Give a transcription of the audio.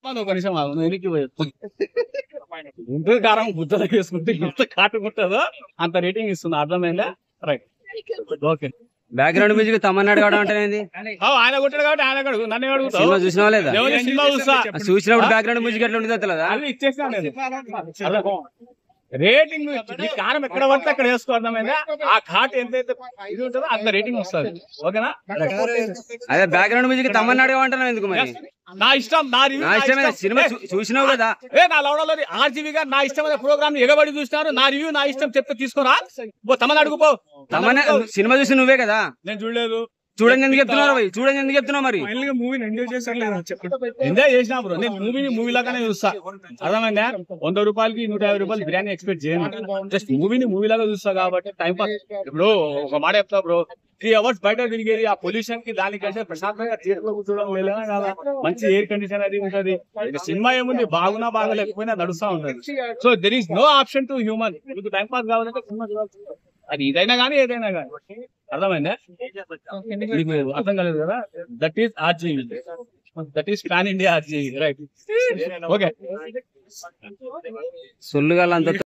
మనం ఒక నిమిషం ఆగు, నువ్వు వెనక్కి పోయొద్దు. ఎంత కారం గుద్దలు వేసుకుంటే ఎంత కాటుకుంటుందో అంత రేటింగ్ ఇస్తుంది అర్థమైందా రైట్ ఓకే బ్యాక్గ్రౌండ్ మ్యూజిక్ తమన్నాడు కావడం అంటే ఏంది? ఆయన కొట్టాడు కాబట్టి ఆయన అడుగు నన్ను అడుగుతావు సినిమా చూసినావా లేదా ఎవరి సినిమా చూస్తా ఆ చూసినప్పుడు బ్యాక్గ్రౌండ్ మ్యూజిక్ ఎట్లా ఉంటుందో తెలియదా అది ఇచ్చేసినా నేను రేటింగ్ నీ కారం ఎక్కడ పడితే అక్కడ వేసుకో అర్థమైందా ఆ ఘాట్ ఎంతైతే ఇది ఉంటుందో అంత రేటింగ్ వస్తుంది ఓకేనా అదే బ్యాక్గ్రౌండ్ మ్యూజిక్ తమన్నాడు కావంటున్నావు ఎందుకు మరి నా ఇష్టం నా రివ్యూ నా ఇష్టమే సినిమా చూ- చూసినావు కదా ఏ నా లవడలో ఆర్జీవి గారు నా ఇష్టమైన ప్రోగ్రామ్ ఎగబడి చూసినారు నా రివ్యూ నా ఇష్టం చెప్తే తీసుకోరా పో తమని అడుగుపో తమన్నా సినిమా చూసి నువ్వే కదా నేను చూడలేదు చూడండి ఎందుకు చెప్తున్నారు భయ్ చూడండి ఎందుకు చెప్తున్నావు మరి ఫైనల్ గా మూవీని ఎంజాయ్ చేశారు లేదా చెప్పండి ఎంజాయ్ చేసినా బ్రో నేను మూవీని మూవీ లాగానే చూస్తా అర్థమైందా వంద రూపాయలకి నూట యాభై రూపాయలు బిర్యానీ ఎక్స్పెక్ట్ చేయను జస్ట్ మూవీని మూవీ లాగా చూస్తా కాబట్టి టైం పాస్ ఇప్పుడు ఒక మాట చెప్తా బ్రో త్రీ అవర్స్ బయట తిరిగేది ఆ పొల్యూషన్ కి దానికంటే ప్రశాంతంగా థియేటర్ లో కూర్చోవడం లేదా కదా మంచి ఎయిర్ కండిషన్ అది ఉంటది ఇక సినిమా ఏముంది బాగున్నా బాగలేకపోయినా నడుస్తా ఉంటది so there is no option to human మీకు టైం పాస్ కావాలంటే సినిమా చూడాల్సిందే. అది ఇదైనా కానీ ఏదైనా కానీ అర్థమైందా మీకు అర్థం కాలేదు కదా that is RGV that is pan India RGV right okay సొల్లుగా అంత